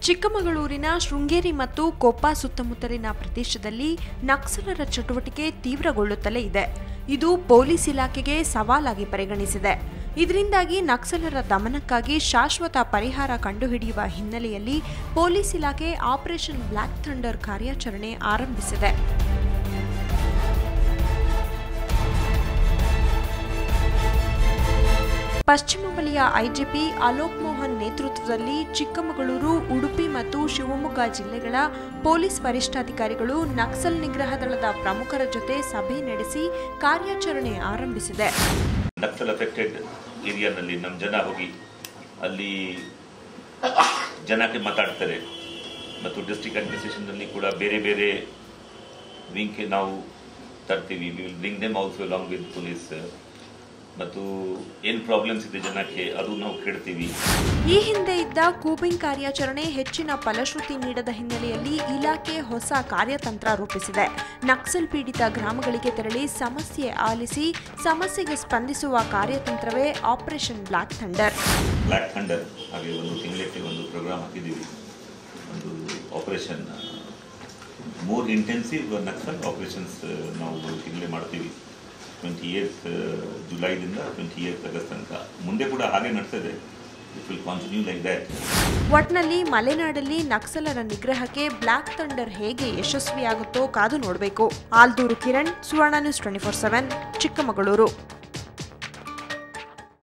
ಚಿಕ್ಕಮಗಳೂರಿನ ಶೃಂಗೇರಿ ಮತ್ತು ಕೊಪ್ಪ ಸುತ್ತಮುತ್ತಲಿನ ಪ್ರದೇಶದಲ್ಲಿ ನಕ್ಸಲರ ಚಟುವಟಿಕೆ ತೀವ್ರಗೊಳ್ಳುತ್ತಲೇ ಇದೆ ಇದು ಪೊಲೀಸ್ ಇಲಾಖೆಗೆ ಸವಾಲಾಗಿ ಪರಿಗಣಿಸಿದೆ ಇದರಿಂದಾಗಿ ನಕ್ಸಲರ ದಮನಕ್ಕಾಗಿ ಶಾಶ್ವತ ಪರಿಹಾರ ಕಂಡುಹಿಡಿಯುವ ಹಿನ್ನೆಲೆಯಲ್ಲಿ ಪೊಲೀಸ್ ಇಲಾಖೆ ಆಪರೇಷನ್ ಬ್ಲ್ಯಾಕ್ ಥಂಡರ್ ಕಾರ್ಯಾಚರಣೆ ಆರಂಭಿಸಿದೆ ಪಶ್ಚಿಮ ವಲಯ ಐಜಿಪಿ ಅಲೋಕ್ ಮೋಹನ್ ನೇತೃತ್ವದಲ್ಲಿ ಚಿಕ್ಕಮಗಳೂರು ಉಡುಪಿ ಮತ್ತು ಶಿವಮೊಗ್ಗ ಜಿಲ್ಲೆಗಳ ಪೊಲೀಸ್ ವರಿಷ್ಠಾಧಿಕಾರಿಗಳು ನಕ್ಸಲ್ ನಿಗ್ರಹ ದಳದ ಪ್ರಮುಖರ ಜೊತೆ ಸಭೆ ನಡೆಸಿ ಕಾರ್ಯಾಚರಣೆ ಆರಂಭಿಸಿದೆ ನಕ್ಸಲ್ ಅಫೆಕ್ಟೆಡ್ ಏರಿಯಾನಲ್ಲಿ ನಮ್ಮ ಜನ ಹೋಗಿ ಅಲ್ಲಿ ಜನಕ್ಕೆ ಮಾತಾಡ್ತಾರೆ ಮತ್ತು ಡಿಸ್ಟ್ರಿಕ್ಟ್ ಅಡ್ಮಿನಿಸ್ಟ್ರೇಷನ್ನಲ್ಲಿ ಕೂಡ ಬೇರೆ ಬೇರೆ ವಿಂಗ್ಗೆ ನಾವು ತರ್ತೀವಿ we will bring them also along with police ಮತ್ತು ಏನು ಪ್ರಾಬ್ಲಮ್ಸ್ ಇದೆ ಜನಕ್ಕೆ ಅದು ನಾವು ಕೇಳ್ತೀವಿ ಈ ಹಿಂದೆ ಇದ್ದ ಕೂಬಿಂಗ್ ಕಾರ್ಯಾಚರಣೆ ಹೆಚ್ಚಿನ ಫಲಶ್ರುತಿ ನೀಡದ ಹಿನ್ನೆಲೆಯಲ್ಲಿ ಇಲಾಖೆ ಹೊಸ ಕಾರ್ಯತಂತ್ರ ರೂಪಿಸಿದೆ ನಕ್ಸಲ್ ಪೀಡಿತ ಗ್ರಾಮಗಳಿಗೆ ತೆರಳಿ ಸಮಸ್ಯೆ ಆಲಿಸಿ ಸಮಸ್ಯೆಗೆ ಸ್ಪಂದಿಸುವ ಕಾರ್ಯತಂತ್ರವೇ operation black thunder black thunder ಹಾಗೆ ಒಂದು ತಿಂಗಳಿಗೆ ಒಂದು ಪ್ರೋಗ್ರಾಮ್ ಹಾಕಿದ್ದೀವಿ ಒಂದು operation more intensive Naxal operations ನಾವು ತಿಂಗಳೇ ಮಾಡ್ತೀವಿ ಟ್ವೆಂಟಿ ಏತ್ ಜುಲೈದಿಂದ ಟ್ವೆಂಟಿ ಏತ್ ಆಗಸ್ಟ್ ತನಕ ಮುಂದೆ ಕೂಡ ಹಾಗೆ ನಡ್ತದೆ it will continue like that ಒಟ್ನಲ್ಲಿ ಮಲೆನಾಡಲ್ಲಿ ನಕ್ಸಲರ ನಿಗ್ರಹಕ್ಕೆ ಬ್ಲ್ಯಾಕ್ ಥಂಡರ್ ಹೇಗೆ ಯಶಸ್ವಿಯಾಗುತ್ತೋ ಕಾದು ನೋಡಬೇಕು Aldur Kiran Suvarna news twenty four seven Chikkamagaluru